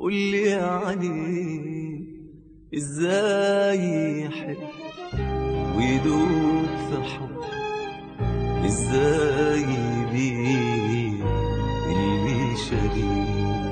قولي عليه ازاي يحب ويدوب في حب ازاي يبيع اللي شريه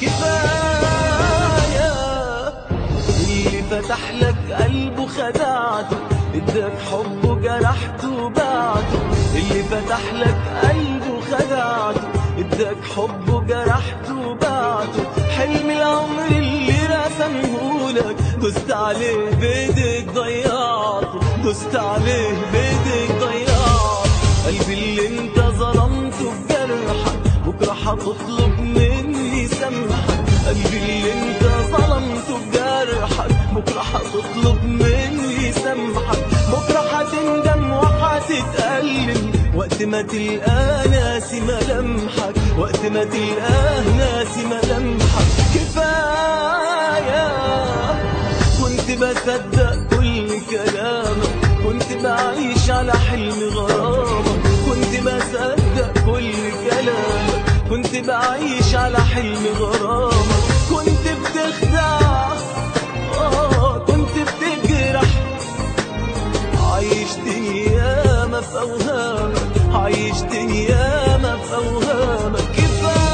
كفاية اللي فتح لك قلبه خدعته اداك حبه جرحته بعته اللي فتح لك قلبه خدعته اداك حبه جرحته بعته حلم العمر اللي رسمهولك دوست عليه بايدك ضيعته دوست عليه بايدك ضيعته قلبي اللي انت ظلمته بجرحك بكره هتطلب مني سامحك قلبي اللي انت ظلمته بجرحك بكره هتطلب مني سامحك بكره هتندم وهتتألم وقت ما تلقى ناسي ملامحك وقت ما تلقاه ناسي ملامحك كفايه كنت بصدق كل كلامك كنت بعيش على حلم غرامك كنت بصدق كل كلامك كنت بعيش على حلم غرامك كنت بتخدع آه كنت بتجرح عيشتني ياما في أوهامك عيشتني ياما في أوهامك كفاية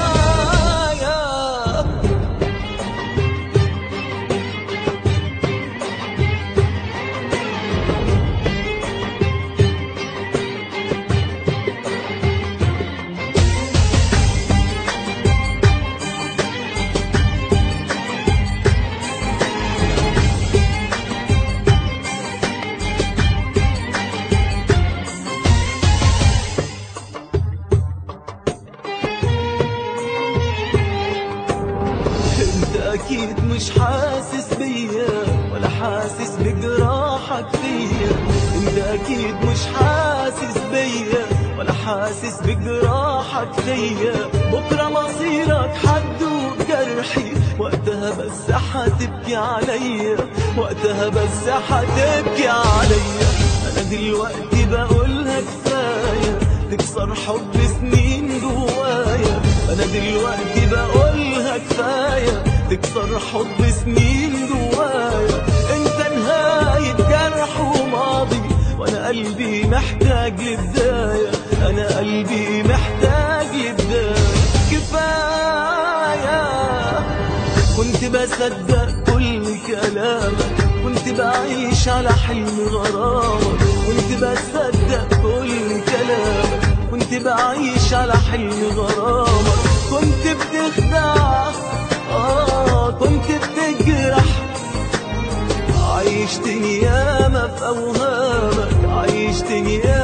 انت اكيد مش حاسس بيا ولا حاسس بجراحك فيا انت اكيد مش حاسس بيا ولا حاسس بجراحك فيا بكره مصيرك حدوق جرحي وقتها بس هتبكي عليا وقتها بس هتبكي عليا انا دلوقتي بقولها كفايه تكسر حب سنين جوايا انا دلوقتي بقولها كفايه تكسر حب سنين جوايا انت نهايه جرح وماضي وانا قلبي محتاج لبدايه انا قلبي محتاج لبدايه كفايه كنت بصدق كل كلامك كنت بعيش على حلم غرامك كنت بصدق كل كلامك كنت بعيش على حلم غرامك كنت بتخدع آه كنت بتجرح عيشتني ياما في أوهامك عيشتني ياما